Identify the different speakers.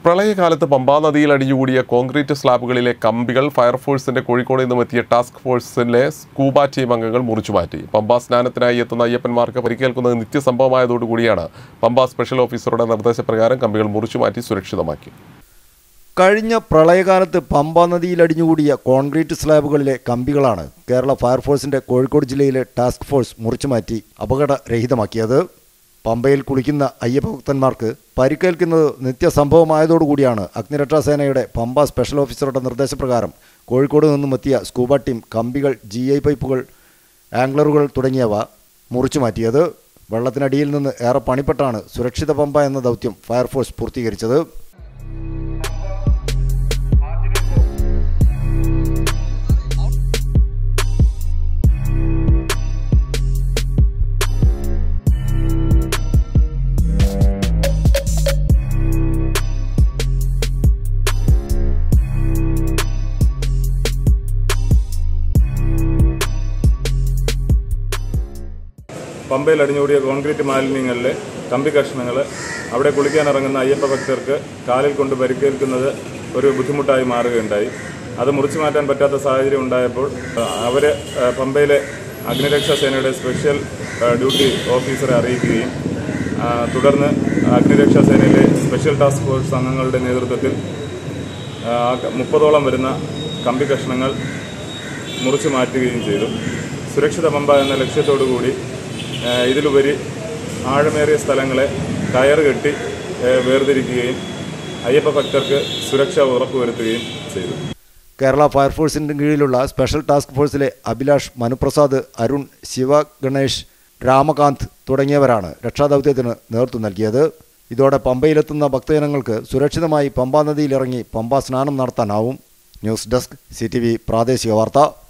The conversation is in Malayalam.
Speaker 1: പ്രളയകാലത്ത് പമ്പാ നദിയിൽ അടിഞ്ഞുകൂടിയ കോൺക്രീറ്റ് സ്ലാബുകളിലെ കമ്പികൾ ഫയർഫോഴ്സിന്റെ കോഴിക്കോട് നിന്നും എത്തിയ ടാസ്ക് ഫോഴ്സിലെ സ്കൂബ ടീം അംഗങ്ങൾ മുറിച്ചുമാറ്റി പമ്പാ സ്നാനത്തിനായി എത്തുന്ന അയ്യപ്പന്മാർക്ക് പരിക്കേൽക്കുന്നത് നിത്യസംഭവമായതോടുകൂടിയാണ് പമ്പാ സ്പെഷ്യൽ ഓഫീസറുടെ നിർദ്ദേശപ്രകാരം കമ്പികൾ മുറിച്ചുമാറ്റി സുരക്ഷിതമാക്കി
Speaker 2: കഴിഞ്ഞ പ്രളയകാലത്ത് പമ്പാ നദിയിൽ അടിഞ്ഞുകൂടിയ കോൺക്രീറ്റ് സ്ലാബുകളിലെ കമ്പികളാണ് കേരള ഫയർഫോഴ്സിന്റെ കോഴിക്കോട് ജില്ലയിലെ ടാസ്ക് ഫോഴ്സ് മുറിച്ചുമാറ്റി അപകടരഹിതമാക്കിയത് പമ്പയിൽ കുളിക്കുന്ന അയ്യപ്പഭക്തന്മാർക്ക് പരിക്കേൽക്കുന്നത് നിത്യസംഭവമായതോടുകൂടിയാണ് അഗ്നിരക്ഷാസേനയുടെ പമ്പ സ്പെഷ്യൽ ഓഫീസറുടെ നിർദ്ദേശപ്രകാരം കോഴിക്കോട് നിന്നും എത്തിയ സ്കൂബ ടീം കമ്പികൾ ജി ഐ പൈപ്പുകൾ ആംഗ്ലറുകൾ തുടങ്ങിയവ മുറിച്ചു മാറ്റിയത് വെള്ളത്തിനടിയിൽ നിന്ന് ഏറെ പണിപ്പെട്ടാണ് സുരക്ഷിത പമ്പ എന്ന ദൗത്യം ഫയർഫോഴ്സ് പൂർത്തീകരിച്ചത്
Speaker 3: പമ്പയിൽ അടിഞ്ഞുകൂടിയ കോൺക്രീറ്റ് മാലിന്യങ്ങളിലെ കമ്പി കഷ്ണങ്ങൾ അവിടെ കുളിക്കാൻ ഇറങ്ങുന്ന അയ്യപ്പ ഭക്തർക്ക് കാലിൽ കൊണ്ട് പരിക്കേൽക്കുന്നത് ഒരു ബുദ്ധിമുട്ടായി മാറുകയുണ്ടായി അത് മുറിച്ചു മാറ്റാൻ പറ്റാത്ത സാഹചര്യം ഉണ്ടായപ്പോൾ അവർ പമ്പയിലെ അഗ്നിരക്ഷാ സേനയുടെ സ്പെഷ്യൽ ആ, ഡ്യൂട്ടി ഓഫീസറെ അറിയിക്കുകയും ആ, തുടർന്ന് അഗ്നിരക്ഷാ സേനയിലെ സ്പെഷ്യൽ ടാസ്ക് ഫോഴ്സ് അംഗങ്ങളുടെ നേതൃത്വത്തിൽ ആ, മുപ്പതോളം വരുന്ന കമ്പി കഷ്ണങ്ങൾ മുറിച്ചു മാറ്റുകയും ചെയ്തു സുരക്ഷിത പമ്പ എന്ന ലക്ഷ്യത്തോടു കൂടി ആ, ഇതിലുപരി ആഴമേറിയ സ്ഥലങ്ങളെ കയറ് കെട്ടി ആ, വേർതിരിക്കുകയും അയ്യപ്പ ഭക്തർക്ക് സുരക്ഷ ഉറപ്പുവരുത്തുകയും ചെയ്തു
Speaker 2: കേരള ഫയർഫോഴ്സിൻ്റെ കീഴിലുള്ള സ്പെഷ്യൽ ടാസ്ക് ഫോഴ്സിലെ അഭിലാഷ് മനുപ്രസാദ് അരുൺ ശിവ ഗണേഷ് രാമകാന്ത് തുടങ്ങിയവരാണ് രക്ഷാദൗത്യത്തിന് നേതൃത്വം നൽകിയത് ഇതോടെ പമ്പയിലെത്തുന്ന ഭക്തജനങ്ങൾക്ക് സുരക്ഷിതമായി പമ്പാ നദിയിലിറങ്ങി പമ്പാ സ്നാനം നടത്താനാവും ന്യൂസ് ഡെസ്ക് സി പ്രാദേശിക വാർത്ത